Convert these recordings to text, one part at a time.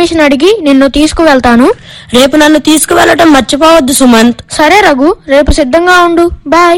permission అడిగి నిన్ను తీసుకువెళ్తాను రేపు నన్ను తీసుకువెళ్ళటం మర్చిపోవద్దు సుమంత్ సరే రఘు రేపు సిద్ధంగా ఉండు బాయ్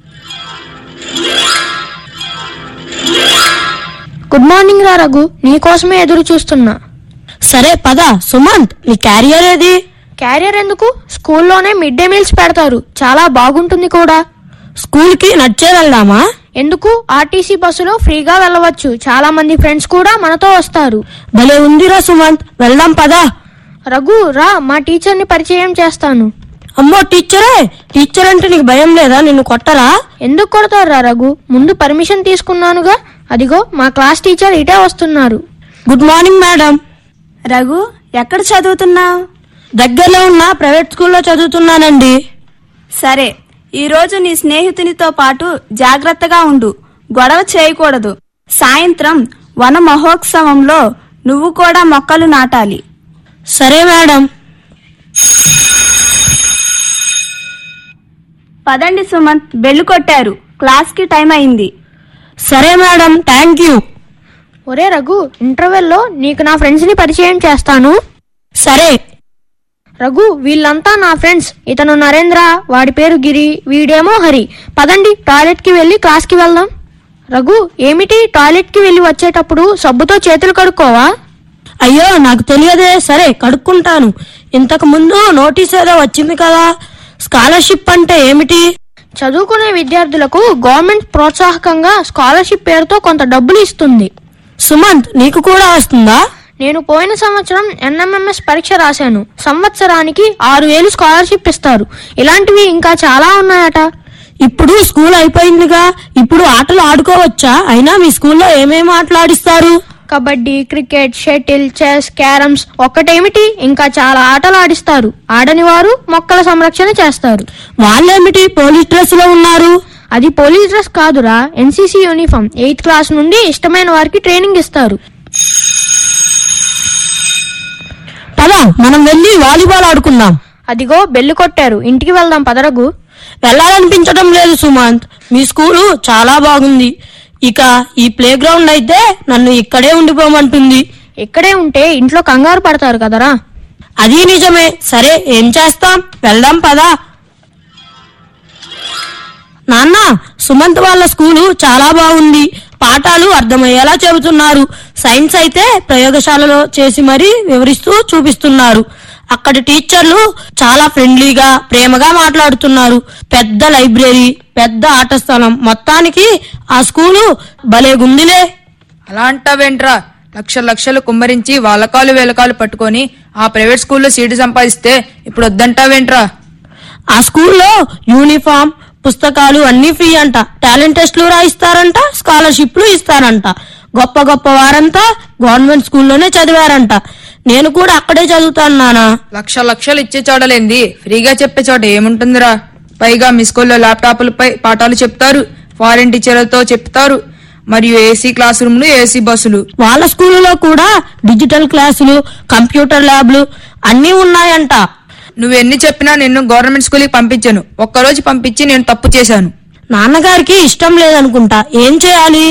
గుడ్ మార్నింగ్ రా రఘు నీకోసమే ఎదురు చూస్తున్నా సరే పద సుమంత్ నీ క్యారియర్ ఏది క్యారియర్ ఎందుకు స్కూల్లోనే మిడ్ డే మీల్స్ పెడతారు చాలా బాగుంటుంది కూడా స్కూల్ కి నడిచే వెళ్దామా ఎందుకు ఆర్టీసీ బస్సులో ఫ్రీగా వెళ్ళవచ్చు చాలా మంది ఫ్రెండ్స్ కూడా మనతో వస్తారు భలే ఉందిరా సుమంత్ వెళ్దాం పదా రఘు రా మా టీచర్ని పరిచయం చేస్తాను అమ్మో టీచరే టీచర్ అంటే నీకు భయం లేదా నిన్ను కొట్టరా ఎందుకు కొడతారు రా రఘు ముందు పర్మిషన్ తీసుకున్నానుగా అదిగో మా క్లాస్ టీచర్ ఇటే వస్తున్నారు గుడ్ మార్నింగ్ మేడం రఘు ఎక్కడ చదువుతున్నావు దగ్గరలో ఉన్న ప్రైవేట్ స్కూల్లో చదువుతున్నానండి సరే ఈ రోజు నీ స్నేహితునితో పాటు జాగ్రత్తగా ఉండు గొడవ చేయకూడదు సాయంత్రం వన మహోత్సవంలో నువ్వు కూడా మొక్కలు నాటాలి సరే మేడం పదండి సుమంత్ బెల్లు కొట్టారు క్లాస్ కి టైం అయింది సరే మేడం థ్యాంక్ యూ ఒరే రఘు ఇంటర్వెల్లో నీకు నా ఫ్రెండ్స్ ని పరిచయం చేస్తాను సరే రఘు వీళ్ళంతా నా ఫ్రెండ్స్ ఇతను నరేంద్ర వాడి పేరు గిరి వీడేమో హరి పదండి టాయిలెట్ కి వెళ్ళి క్లాస్ కి వెళ్దాం రఘు ఏమిటి టాయిలెట్ కి వెళ్ళి వచ్చేటప్పుడు సబ్బుతో చేతులు కడుక్కోవా అయ్యో నాకు తెలియదే సరే కడుక్కుంటాను ఇంతకు ముందు నోటీస్ ఏదో వచ్చింది కదా స్కాలర్షిప్ అంటే ఏమిటి చదువుకునే విద్యార్థులకు గవర్నమెంట్ ప్రోత్సాహకంగా స్కాలర్షిప్ పేరుతో కొంత డబ్బులు ఇస్తుంది సుమంత్ నీకు కూడా వస్తుందా నేను పోయిన సంవత్సరం ఎన్ఎంఎంఎస్ పరీక్ష రాశాను సంవత్సరానికి ఆరు వేలు స్కాలర్షిప్ ఇస్తారు ఇలాంటివి ఇంకా చాలా ఉన్నాయట ఇప్పుడు స్కూల్ అయిపోయిందిగా ఇప్పుడు ఆటలు ఆడుకోవచ్చా అయినా మీ స్కూల్లో ఏమేమి ఆటలు ఆడిస్తారు kabaddi cricket shuttle chess carroms ఒక్కటేమిటి ఇంకా చాలా ఆటలు ఆడిస్తారు ఆడని వారు మొక్కల సంరక్షణ చేస్తారు వాళ్ళేమిటి పోలీస్ డ్రెస్ లో ఉన్నారు అది పోలీస్ డ్రెస్ కాదురా ఎన్సీసీ యూనిఫామ్ ఎయిత్ క్లాస్ నుండి ఇష్టమైన వారికి ట్రైనింగ్ ఇస్తారు పద మనం వెళ్ళి వాలీబాల్ ఆడుకుందాం అదిగో బెల్లు కొట్టారు ఇంటికి వెళ్దాం పదరగు వెళ్ళాలనిపించడం లేదు సుమంత్ మీ స్కూలు చాలా బాగుంది ఇక ఈ ప్లే గ్రౌండ్ అయితే నన్ను ఇక్కడే ఉండిపోమంటుంది ఇక్కడే ఉంటే ఇంట్లో కంగారు పడతారు కదరా అది నిజమే సరే ఏం చేస్తాం వెళ్దాం పదా నాన్న సుమంత్ వాళ్ళ స్కూలు చాలా బాగుంది పాఠాలు అర్థమయ్యేలా చెబుతున్నారు సైన్స్ అయితే ప్రయోగశాలలో చేసి మరీ వివరిస్తూ చూపిస్తున్నారు అక్కడి టీచర్లు చాలా ఫ్రెండ్లీగా ప్రేమగా మాట్లాడుతున్నారు పెద్ద లైబ్రరీ పెద్ద ఆట స్థలం మొత్తానికి ఆ స్కూలు భలేగుందిలే అలా అంటావేంట్రా లక్ష లక్షలు కుమ్మరించి వాళ్ళకాలు వేలకాలు పట్టుకొని ఆ ప్రైవేట్ స్కూల్లో సీటు సంపాదిస్తే ఇప్పుడు వద్దంటావేంట్రా ఆ స్కూల్లో యూనిఫామ్ పుస్తకాలు అన్ని ఫ్రీ అంట టాలెంట్ టెస్ట్లు రాయిస్తారంట స్కాలర్షిప్లు ఇస్తారంట గొప్ప గొప్ప వారంతా గవర్నమెంట్ స్కూల్లోనే చదివారంట నేను కూడా అక్కడే చదువుతాను నానా లక్ష లక్షలు ఇచ్చే చోటలేంది ఫ్రీగా చెప్పే చోట ఏముంటుందిరా పైగా మీ స్కూల్లో ల్యాప్టాప్లపై పాఠాలు చెప్తారు ఫారిన్ టీచర్లతో చెప్తారు మరియు ఏసీ క్లాస్ రూమ్లు ఏసీ బస్సులు వాళ్ళ స్కూల్లో కూడా డిజిటల్ క్లాసులు కంప్యూటర్ ల్యాబ్లు అన్నీ ఉన్నాయంట నువ్వెన్ని చెప్పినా నిన్ను గవర్నమెంట్ స్కూల్కి పంపించాను ఒక్కరోజు పంపించి నేను తప్పు చేశాను నాన్నగారికి ఇష్టం లేదనుకుంటా ఏం చేయాలి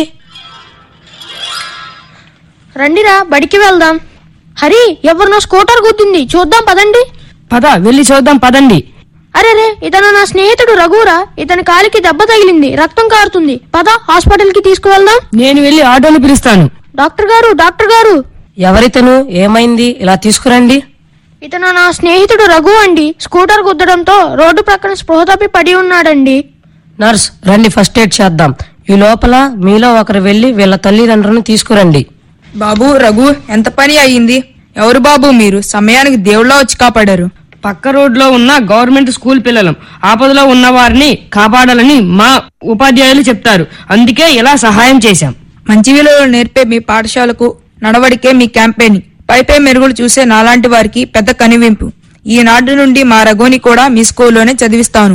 రండిరా బడికి వెళ్దాం హరి ఎవరినో స్కూటర్ గుద్దింది చూద్దాం పదండి పద వెళ్ళి చూద్దాం పదండి అరే రే ఇతను నా స్నేహితుడు రఘురా ఇతని కాలికి దెబ్బ తగిలింది రక్తం కారుతుంది పద హాస్పిటల్ కి తీసుకువెళ్దాం నేను వెళ్ళి ఆటోని పిలుస్తాను డాక్టర్ గారు డాక్టర్ గారు ఎవరితను ఏమైంది ఇలా తీసుకురండి ఇతను నా స్నేహితుడు రఘు అండి స్కూటర్ గుద్దడంతో రోడ్డు ప్రక్కన స్పృహ తప్పి పడి ఉన్నాడండి నర్స్ రండి ఫస్ట్ ఎయిడ్ చేద్దాం ఈ లోపల మీలో ఒకరు వెళ్ళి వీళ్ళ తల్లిదండ్రులను తీసుకురండి బాబు రఘు ఎంత పని అయ్యింది ఎవరు బాబు మీరు సమయానికి దేవుళ్ళ వచ్చి కాపాడారు పక్క రోడ్లో ఉన్న గవర్నమెంట్ స్కూల్ పిల్లలం ఆపదలో ఉన్న వారిని కాపాడాలని మా ఉపాధ్యాయులు చెప్తారు అందుకే ఇలా సహాయం చేశాం మంచి విలువలు నేర్పే మీ పాఠశాలకు నడవడికే మీ క్యాంపెయిన్ పైపై మెరుగులు చూసే నాలాంటి వారికి పెద్ద కనివింపు ఈనాటి నుండి మా రఘుని కూడా మీ స్కూల్లోనే చదివిస్తాను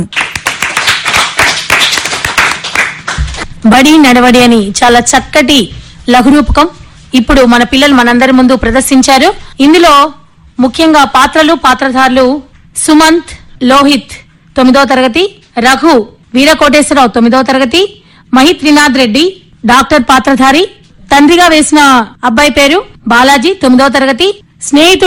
బడి నడవడి అని చాలా చక్కటి లఘురూపకం ఇప్పుడు మన పిల్లలు మనందరి ముందు ప్రదర్శించారు ఇందులో ముఖ్యంగా పాత్రలు పాత్రధారులు సుమంత్ లోహిత్ తొమ్మిదో తరగతి రఘు వీరకోటేశ్వరరావు తొమ్మిదో తరగతి మహిత్ త్రినాథ్ రెడ్డి డాక్టర్ పాత్రధారి తండ్రిగా వేసిన అబ్బాయి పేరు బాలాజీ తొమ్మిదో తరగతి స్నేహితుడు